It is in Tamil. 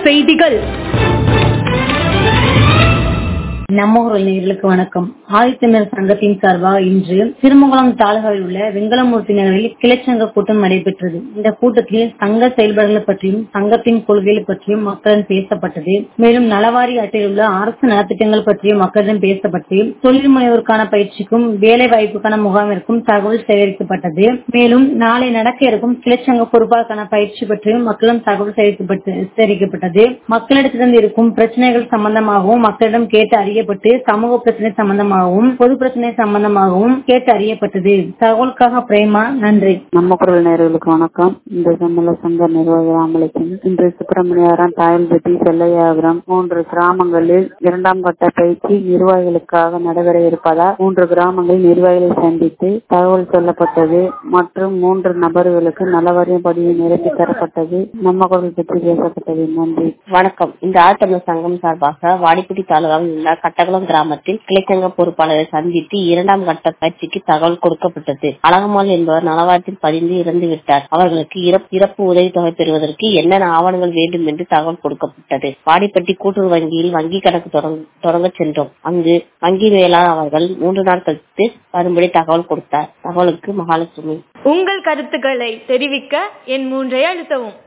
செய்திகள் நம்ம ஊர் நேயர்களுக்கு வணக்கம் ஆதித்தமிழர் சங்கத்தின் சார்பாக இன்று திருமங்கலம் தாலுகாவில் உள்ள வெங்கலமூர்த்தி நகரில் கிளைச்சங்க கூட்டம் நடைபெற்றது இந்த கூட்டத்தில் சங்க செயல்பாடுகள் பற்றியும் சங்கத்தின் கொள்கைகள் பற்றியும் மக்களிடம் பேசப்பட்டது மேலும் நலவாரி அட்டையில் உள்ள அரசு நலத்திட்டங்கள் பற்றியும் மக்களிடம் பேசப்பட்டு தொழில் முனைவோருக்கான பயிற்சிக்கும் வேலை வாய்ப்புக்கான முகாமிற்கும் தகவல் சேகரிக்கப்பட்டது மேலும் நாளை நடக்க இருக்கும் கிளைச்சங்க பொறுப்பாளருக்கான பயிற்சி பற்றியும் மக்களிடம் தகவல் சேகரிக்கப்பட்டு சேகரிக்கப்பட்டது மக்களிடத்திலிருந்து இருக்கும் பிரச்சனைகள் சம்பந்தமாகவும் மக்களிடம் கேட்டு அறியப்பட்டு சமூக பிரச்சனை சம்பந்தமாகவும் பொது பிரச்சனை சம்பந்தமாகவும் கேட்டு அறியப்பட்டது தகவலுக்காக பிரேமா நன்றி நம்ம குரல் நேர்களுக்கு வணக்கம் இந்த சம்மல சங்க நிர்வாகி ராமலட்சுமி இன்று சுப்பிரமணியாரம் தாயல்பட்டி செல்லையாபுரம் மூன்று கிராமங்களில் இரண்டாம் கட்ட பயிற்சி நிர்வாகிகளுக்காக நடைபெற இருப்பதால் மூன்று கிராமங்களில் நிர்வாகிகளை சந்தித்து தகவல் சொல்லப்பட்டது மற்றும் மூன்று நபர்களுக்கு நலவாரியம் பதிவு நிரப்பி தரப்பட்டது நம்ம குரல் பற்றி பேசப்பட்டது நன்றி வணக்கம் இந்த ஆழ்த்தமிழ் சங்கம் சார்பாக வாடிப்பட்டி தாலுகாவில் உள்ள கட்டகுளம் கிராமத்தில் கிளைச்சங்க பொறுப்பாளரை சந்தித்து இரண்டாம் கட்ட பயிற்சிக்கு தகவல் கொடுக்கப்பட்டது அழகம்மாள் என்பவர் நலவாரத்தில் பதிந்து இறந்து விட்டார் அவர்களுக்கு இறப்பு உதவித்தொகை பெறுவதற்கு என்னென்ன ஆவணங்கள் வேண்டும் என்று தகவல் கொடுக்கப்பட்டது வாடிப்பட்டி கூட்டுறவு வங்கியில் வங்கி கணக்கு தொடங்க சென்றோம் அங்கு வங்கி மேலாளர் அவர்கள் மூன்று நாள் கழித்து வரும்படி தகவல் கொடுத்தார் தகவலுக்கு மகாலட்சுமி உங்கள் கருத்துக்களை தெரிவிக்க என் மூன்றை அழுத்தவும்